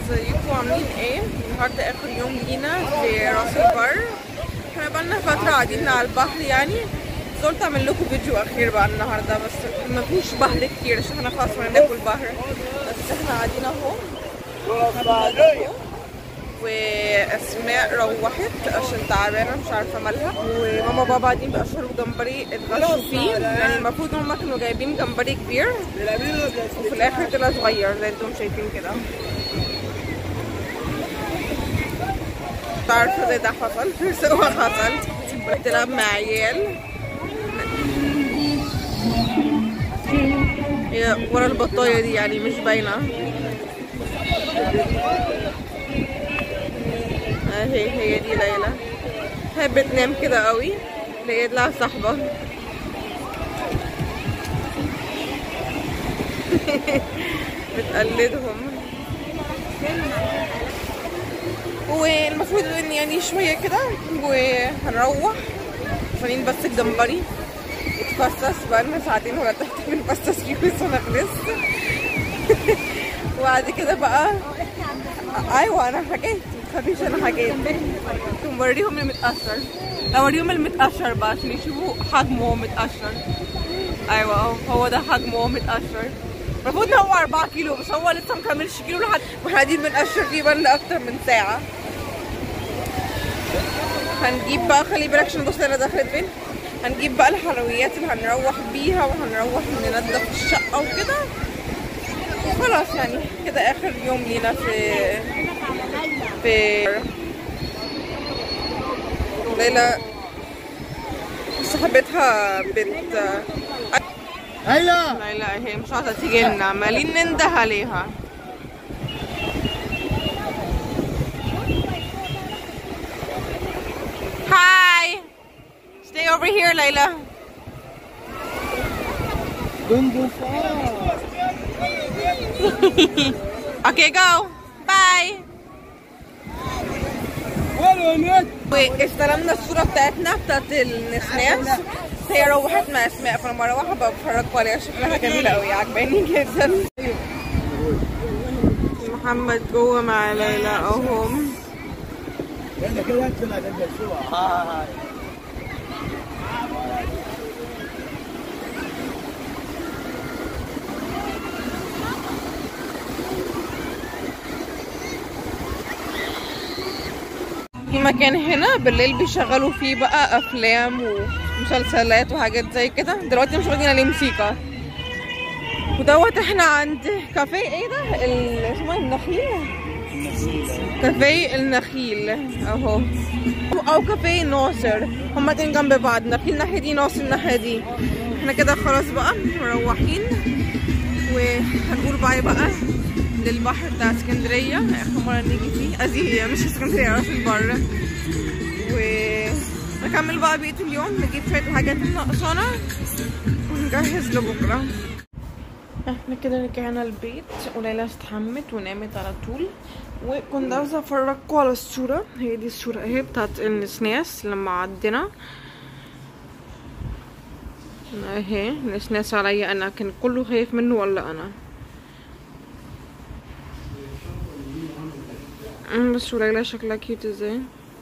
ازيكم عاملين ايه؟ النهارده اخر يوم لينا في راس البر احنا بقالنا فترة قاعدين على البحر يعني بس قلت اعمل لكم فيديو اخير بقى النهارده بس ما فيهوش بحر كتير عشان احنا خلاص هناكل بحر بس احنا قاعدين اهو واسماء روحت عشان تعبانه مش عارفه مالها وماما وبابا قاعدين بيقشروا جمبري اتغشوا فيه يعني المفروض هما كانوا جايبين جمبري كبير وفي الاخر طلع صغير زي انتم شايفين كده مش عارفه ازاي ده حصل بس هو حصل بتلعب مع عيال هي ورا البطايه دي يعني مش باينه اهي هي دي ليلى هي بتنام كده قوي لقيت لها صاحبه بتقلدهم والمفروض ان يعني شويه كده وهنروح عشان بس الجمبري يتفصص بقالنا ساعتين ولا تحت بنفصص فيه بس انا خلصت وبعد كده بقى ايوه انا حكيت متخافيش انا حكيت وريهم المتقشر اوريهم المتقشر بقى عشان يشوفوا حجمه وهو متقشر ايوه اهو هو ده حجمه وهو متقشر المفروض ان هو 4 كيلو بس هو لسه مكملش كيلو لحد واحنا قاعدين بنقشر فيه بقالنا اكتر من ساعه هنجيب بقى خلي بالك عشان بص انا دخلت فين هنجيب بقى الحلويات اللي هنروح بيها وهنروح ننضف الشقه وكده خلاص يعني كده اخر يوم لينا في في ليلى صاحبتها بنت هيا ليلى هي مش عايزه تيجي لنا عمالين ننده عليها هاي stay over here ليلى don't go far okay go bye وين هناك واستلمنا الصورة بتاعتنا بتاعت النسناس هي روحت مع اسماء فلما اروح بقى بفرجكوا عليها شكلها جميلة قوي عجباني جدا محمد جوه مع ليلى اهم يلا كده انت على الشوى هاي في مكان هنا بالليل بيشغلوا فيه بقى افلام ومسلسلات وحاجات زي كده دلوقتي مش واخدين عليه موسيقى ودوت احنا عند كافيه ايه ده ال- اسمه إيه؟ النخيل كافيه النخيل اهو او كافيه ناصر هما اتنين جنب بعض نخيل الناحيه دي ناصر الناحيه دي احنا كده خلاص بقى مروحين وهنقول باي بقى للبحر بتاع اسكندريه اخر مره نيجي فيه ادي مش اسكندريه راس البر ونكمل بقى بقيه اليوم نجيب شويه الحاجات اللي ناقصانا ونجهز لبكره احنا كده رجعنا البيت وليلى استحمت ونامت على طول وكنت عاوزه افرجكم على الصوره هي دي الصوره اهي بتاعت النسناس لما عدينا اهي النسناس عليا انا كان كله خايف منه ولا انا أمم، بس وليلى شكلها كيوت ازاي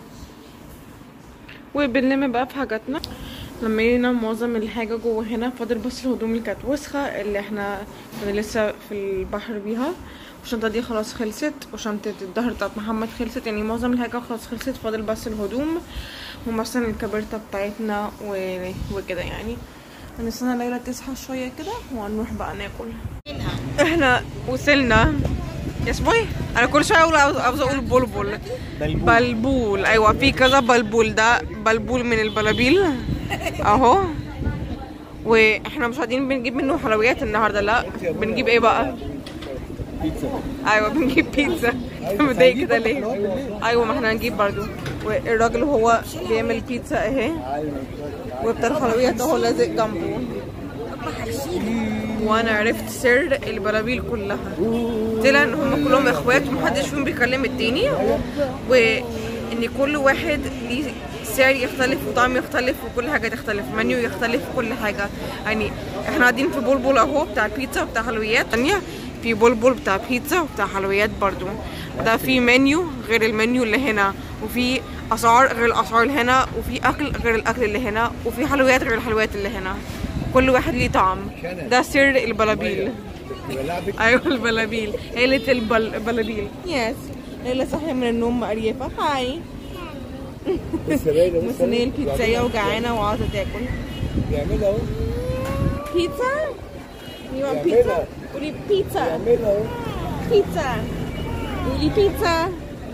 وبنلم بقى في حاجاتنا لمينا معظم الحاجة جوه هنا فاضل بس الهدوم اللي كانت وسخة اللي احنا كنا لسه في البحر بيها والشنطة دي خلاص خلصت وشنطة الظهر بتاعت محمد خلصت يعني معظم الحاجة خلاص خلصت فاضل بس الهدوم ومثلا الكبرتة بتاعتنا و... وكده يعني هنستنى ليلى تصحى شوية كده وهنروح بقى ناكل احنا وصلنا اسمه ايه؟ انا كل شويه اقول عاوز عاوز اقول بلبل بلبول. بلبول ايوه في كذا بلبول ده بلبول من البلابيل اهو واحنا مش قاعدين بنجيب منه حلويات النهارده لا بنجيب ايه بقى؟ بيتزا ايوه بنجيب بيتزا مضايق كده ليه؟ ايوه ما احنا هنجيب برضو والراجل هو بيعمل بيتزا اهي وبتاع الحلويات اهو لازق جنبه وانا عرفت سر البلابيل كلها طلع ان هم كلهم اخوات ومحدش فيهم بيكلم التاني وان كل واحد ليه سعر يختلف وطعم يختلف وكل حاجه تختلف منيو يختلف كل حاجه يعني احنا قاعدين في بلبل اهو بتاع البيتزا وبتاع حلويات تانية في بلبل بتاع بيتزا وبتاع حلويات برضو ده في منيو غير المنيو اللي هنا وفي اسعار غير الاسعار اللي هنا وفي اكل غير الاكل اللي هنا وفي حلويات غير الحلويات اللي هنا كل واحد ليه طعم ده سر البلابيل بلعبك ايوه البلابيل عيلة البل... البلابيل يس ليلى صاحية من النوم مقريفة هاي لسه باينه لسه مستنية البيتزاية وجعانة وعاوزة تاكل بيعملها اهو بيتزا You want بيعملها. pizza? قولي بيتزا بيعملها اهو بيتزا قولي بيتزا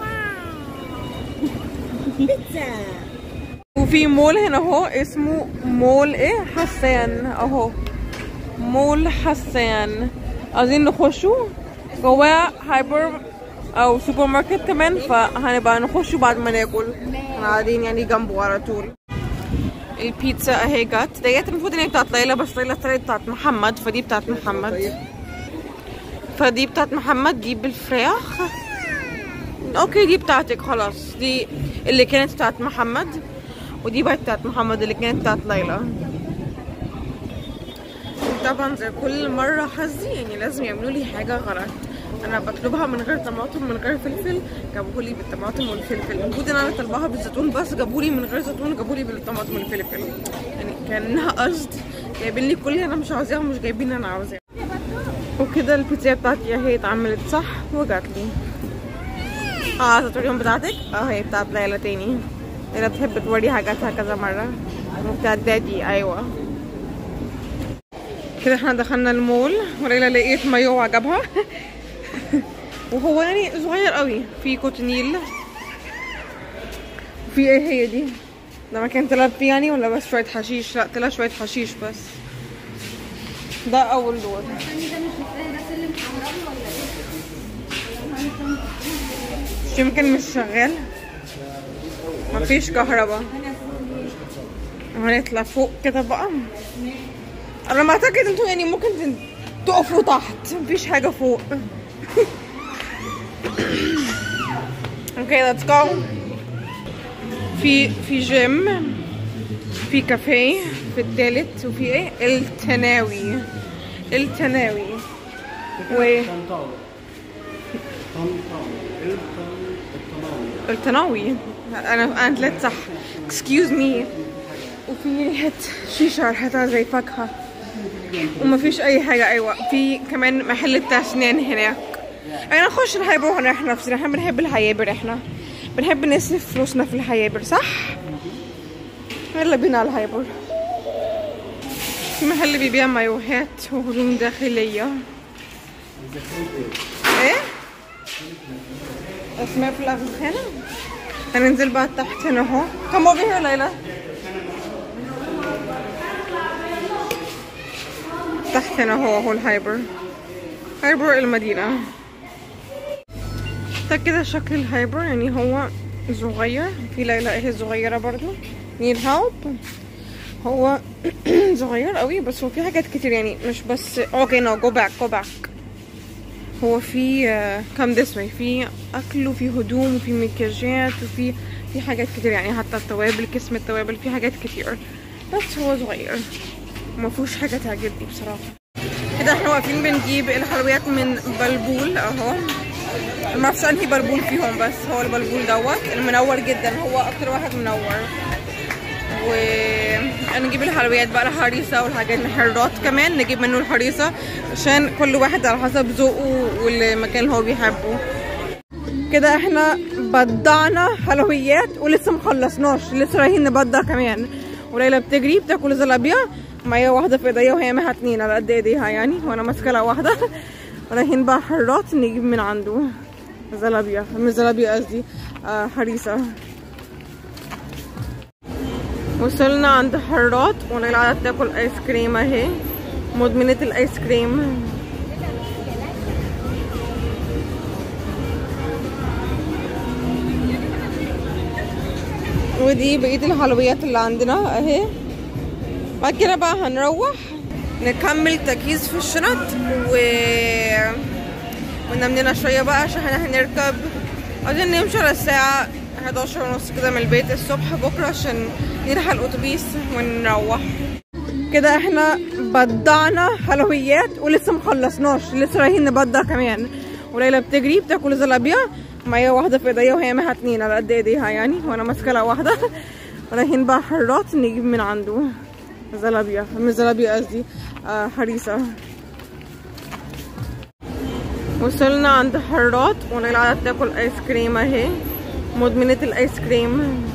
بيتزا وفي مول هنا اهو اسمه مول ايه حسان اهو مول حسان عايزين نخشوا جواه هايبر او سوبر ماركت كمان فهنبقى نخشه بعد ما ناكل احنا قاعدين يعني جنبه على طول البيتزا اهي جت ديت المفروض ان هي بتاعت ليلى بس ليلى طلعت بتاعت محمد فدي بتاعت محمد فدي بتاعت محمد دي بالفراخ اوكي دي بتاعتك خلاص دي اللي كانت بتاعت محمد ودي بقت بتاعت محمد اللي كانت بتاعت ليلى طبعا زي كل مرة حظي يعني لازم يعملوا لي حاجة غلط انا بطلبها من غير طماطم من غير فلفل جابوه لي بالطماطم والفلفل المفروض ان انا طالباها بالزيتون بس جابوا لي من غير زيتون جابوا لي بالطماطم والفلفل يعني كانها قصد جايبين لي كل اللي انا مش عاوزاه ومش جايبين اللي انا عاوزاه وكده البيتزا بتاعتي اهي اتعملت صح وجات لي اه عايزه توريهم بتاعتك اه هي بتاعت ليلى تاني ليلى بتحب توري حاجاتها كذا مره وبتاعت دادي ايوه كده احنا دخلنا المول وليلى لقيت مايو وعجبها وهو يعني صغير قوي في كوتونيل وفي ايه هي دي ده مكان تلعب فيه يعني ولا بس شوية حشيش لا طلع شوية حشيش بس ده اول دور مش يمكن مش شغال مفيش كهرباء هنطلع فوق كده بقى انا ما اعتقد انتوا يعني ممكن تن- تقفوا تحت مفيش حاجه فوق اوكي ليتس جو في في جيم في كافيه في التالت وفي ايه التناوي التناوي و التناوي انا انا طلعت صح اكسكيوز مي وفي ريحة شيشة ريحتها زي فاكهة ومفيش أي حاجة أيوة في كمان محل بتاع أسنان هناك أنا نخش الهايبر ونريح نفسنا احنا بنحب الهيابر احنا بنحب نصرف فلوسنا في الهيابر صح؟ يلا بينا على الهايبر في محل بيبيع مايوهات وهدوم داخلية ايه؟ اسماء في الأفخانة هننزل بقى تحت هنا اهو come over here ليلى تحت هنا هو هو الهايبر هايبر المدينة ده كده شكل الهايبر يعني هو صغير في ليلى اهي صغيرة برضو need help هو صغير قوي بس هو في حاجات كتير يعني مش بس اوكي نو جو باك جو باك هو في كم this way في اكل وفي هدوم وفي مكياجات وفي في حاجات كتير يعني حتى التوابل قسم التوابل في حاجات كتير بس هو صغير ما فيهوش حاجه تعجبني بصراحه كده احنا واقفين بنجيب الحلويات من بلبول اهو ما اعرفش انهي بلبول فيهم بس هو البلبول دوت المنور جدا هو اكتر واحد منور ونجيب الحلويات بقى الحريصة والحاجات الحرات كمان نجيب منه الحريصة عشان كل واحد على حسب ذوقه والمكان اللي هو بيحبه كده احنا بدعنا حلويات ولسه مخلصناش لسه رايحين نبدع كمان وليلى بتجري بتاكل زلابيا معايا واحدة في ايديا وهي معاها اتنين على قد ايديها يعني وانا ماسكة لها واحدة رايحين بقى حرات نجيب من عنده زلابيا مش زلابيا قصدي آه حريصة وصلنا عند حرات وليلى قاعدة تاكل ايس كريم اهي مدمنة الايس كريم ودي بقية الحلويات اللي عندنا اهي بعد كده بقى هنروح نكمل تجهيز في الشنط و وننام لنا شوية بقى عشان احنا هنركب عايزين نمشي على الساعة 11 ونص كده من البيت الصبح بكرة عشان نلحق الأتوبيس ونروح كده احنا بدعنا حلويات ولسه مخلصناش لسه رايحين نبدع كمان وليلى بتجري بتاكل زلابيا معايا واحده في ايديا وهي معاها اتنين على قد ايديها يعني وانا ماسكه لها واحده رايحين بقى حرات نجيب من عنده زلابيا مش زلابيا قصدي آه حريسه وصلنا عند حرات وليلى قاعده تاكل ايس كريم اهي مدمنه الايس كريم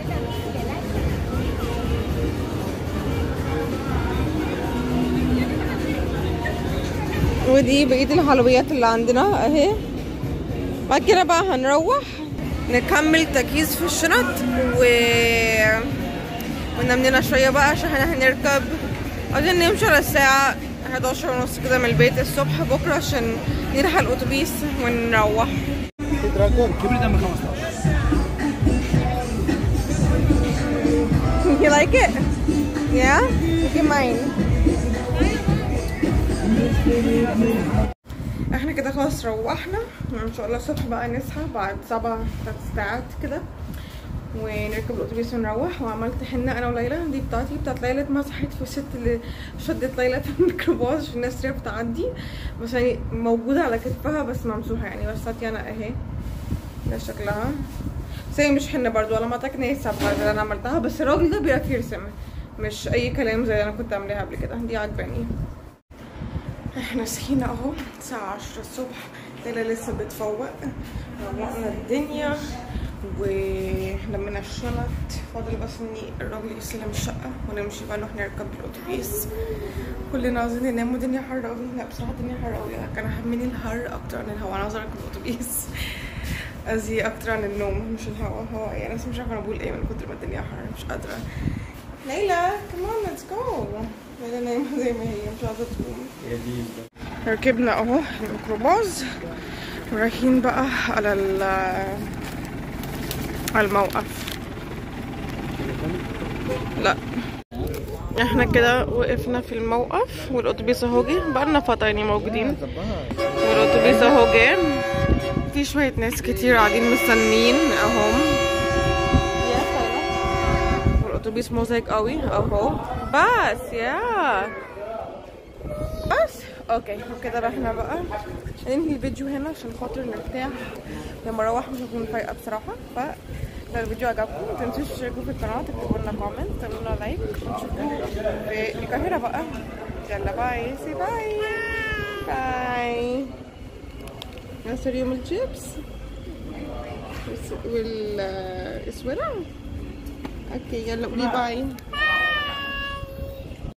ودي بقية الحلويات اللي عندنا اهي بعد كده بقى هنروح نكمل تجهيز في الشنط و ونمنا شوية بقى عشان احنا هنركب عايزين نمشي على الساعة 11 ونص كده من البيت الصبح بكرة عشان نلحق الأتوبيس ونروح دراجون كبير ده من 15 You like it? Yeah? Look at mine. احنا كده خلاص روحنا ان شاء الله الصبح بقى نصحى بعد سبع ثلاث ساعات كده ونركب الاتوبيس ونروح وعملت حنه انا وليلى دي بتاعتي بتاعت ليلى اتمسحت في الست اللي شدت ليلى في الميكروباص عشان الناس اللي بتعدي بس يعني موجوده على كتفها بس ممسوحه يعني بس بتاعتي انا اهي ده شكلها بس هي مش حنه برضو على ما اعتقد ان هي صبغه اللي انا عملتها بس الراجل ده بيعرف يرسم مش اي كلام زي اللي انا كنت عاملاها قبل كده دي عجباني احنا صحينا اهو الساعة عشرة الصبح ليلى لسه بتفوق روقنا الدنيا ولمينا الشنط فاضل بس اني الراجل يستلم الشقة ونمشي بقى نروح نركب الاتوبيس كلنا عايزين ننام والدنيا حر قوي لا بصراحة الدنيا حر قوي كان همني الحر اكتر عن الهواء انا عايزة اركب الاتوبيس قصدي اكتر عن النوم مش الهواء هو يعني انا مش عارفة انا بقول ايه من كتر ما الدنيا حر مش قادرة ليلى كمان ليتس جو ليلى نايمة زي ما هي مش عايزة تقوم ركبنا اهو الميكروباص ورايحين بقى على ال على الموقف لا احنا كده وقفنا في الموقف والاتوبيس اهو جه بقالنا فتره يعني موجودين والاتوبيس اهو جه في شويه ناس كتير قاعدين مستنيين اهم والاتوبيس مزعج قوي اهو بس يا بس اوكي وكده رحنا بقى هننهي الفيديو هنا عشان خاطر نرتاح لما اروح مش هكون فايقه بصراحه ف لو الفيديو عجبكم متنسوش تشتركوا في القناه تكتبوا لنا كومنت تعملوا لنا لايك ونشوفكم في القاهره بقى يلا باي سي باي باي نصر يوم الجيبس والاسوره اوكي يلا قولي باي